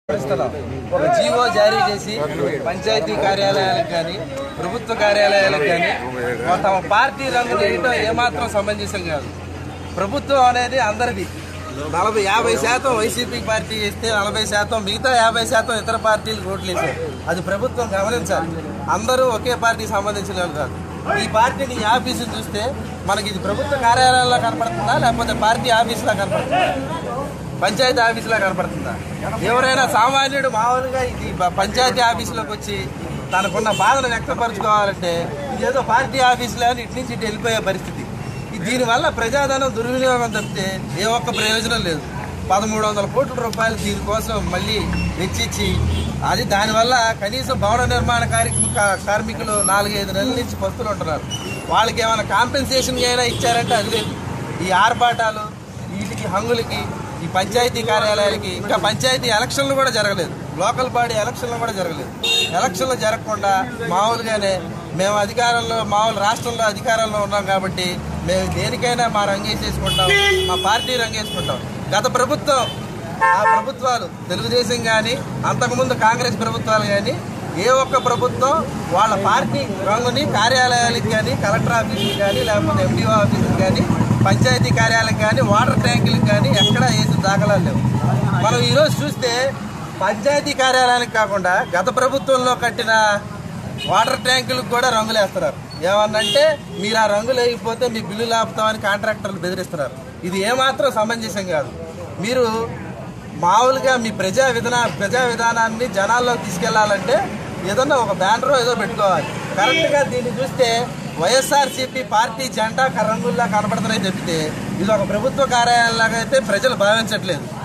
ఇస్తున్నాం. ఒక జీవో జారీ చేసి పంచాయతీ కార్యాలయాలకు కానీ ప్రభుత్వ కార్యాలయాలకు కానీ తమ పార్టీ రంగు వేయటం ఏమాత్రం సమంజసం కాదు ప్రభుత్వం అనేది అందరిది నలభై యాభై శాతం వైసీపీ పార్టీ ఇస్తే నలభై శాతం మిగతా యాభై శాతం ఇతర పార్టీలు ఓట్లు వేసారు అది ప్రభుత్వం గమనించాలి అందరూ ఒకే పార్టీకి సంబంధించిన వాళ్ళు కాదు ఈ పార్టీని ఈ ఆఫీసుని చూస్తే మనకి ఇది ప్రభుత్వ కార్యాలయాల్లో కనపడుతుందా లేకపోతే పార్టీ ఆఫీసులా కనపడుతుందా పంచాయతీ ఆఫీసులా కనపడుతుందా ఎవరైనా సామాన్యుడు మామూలుగా ఇది ప- పంచాయతీ ఆఫీసులోకి వచ్చి తనకున్న బాధను వ్యక్తపరచుకోవాలంటే ఇదేదో పార్టీ ఆఫీసులో అని ఇటు నుంచి ఇటు వెళ్ళిపోయే పరిస్థితి ఈ- దీనివల్ల ప్రజాధనం దుర్వినియోగం తప్పితే ఏ ఒక్క ప్రయోజనం లేదు పదమూడు వందల కోట్ల రూపాయలు దీనికోసం మళ్ళీ వెచ్చించి అది దానివల్ల కనీసం భవన నిర్మాణ కార్మిక కార్మికులు నాలుగైదు నెలల నుంచి పస్తులు ఉంటున్నారు వాళ్ళకి ఏమైనా కాంపెన్సేషన్ అయినా ఇచ్చారంటే అది లేదు ఈ ఆర్భాటాలు వీటికి హంగులకి ఈ పంచాయతీ కార్యాలయాలకి ఇంకా పంచాయతీ ఎలక్షన్లు కూడా జరగలేదు లోకల్ బాడీ ఎలక్షన్లు కూడా జరగలేదు ఎలక్షన్లు జరగకుండా మామూలుగానే మేము అధికారంలో మామూలు రాష్ట్రంలో అధికారంలో ఉన్నాం కాబట్టి మేము దేనికైనా మా రంగేసేసుకుంటాం మా పార్టీ రంగేసుకుంటాం గత ప్రభుత్వం ఆ ప్రభుత్వాలు తెలుగుదేశం కానీ అంతకుముందు కాంగ్రెస్ ప్రభుత్వాలు కానీ ఏ ఒక్క ప్రభుత్వం వాళ్ళ పార్టీ రంగుని కార్యాలయాలకు కానీ కలెక్టర్ ఆఫీసులకు కానీ లేకపోతే ఎండిఓ ఆఫీసులకు కానీ పంచాయతీ కార్యాలయం కానీ వాటర్ ట్యాంకులకు కానీ ఎక్కడా వేసిన దాఖలాలు లేవు మనం ఈరోజు చూస్తే పంచాయతీ కార్యాలయానికి కాకుండా గత ప్రభుత్వంలో కట్టిన వాటర్ ట్యాంకులకు కూడా రంగులు వేస్తున్నారు ఏమన్నంటే మీరు ఆ రంగులు వేయకపోతే మీ బిల్లు ఆపుతామని కాంట్రాక్టర్లు బెదిరిస్తున్నారు ఇది ఏమాత్రం సమంజసం కాదు మీరు మామూలుగా మీ ప్రజా విధాన ప్రజా విధానాన్ని జనాల్లోకి తీసుకెళ్లాలంటే ఏదన్నా ఒక బ్యానర్ ఏదో పెట్టుకోవాలి కరెక్ట్గా దీన్ని చూస్తే వైఎస్ఆర్సీపీ పార్టీ జెండా రంగుల్లా కనబడుతున్నాయి తప్పితే ఇది ఒక ప్రభుత్వ కార్యాలయంలాగా అయితే ప్రజలు భావించట్లేదు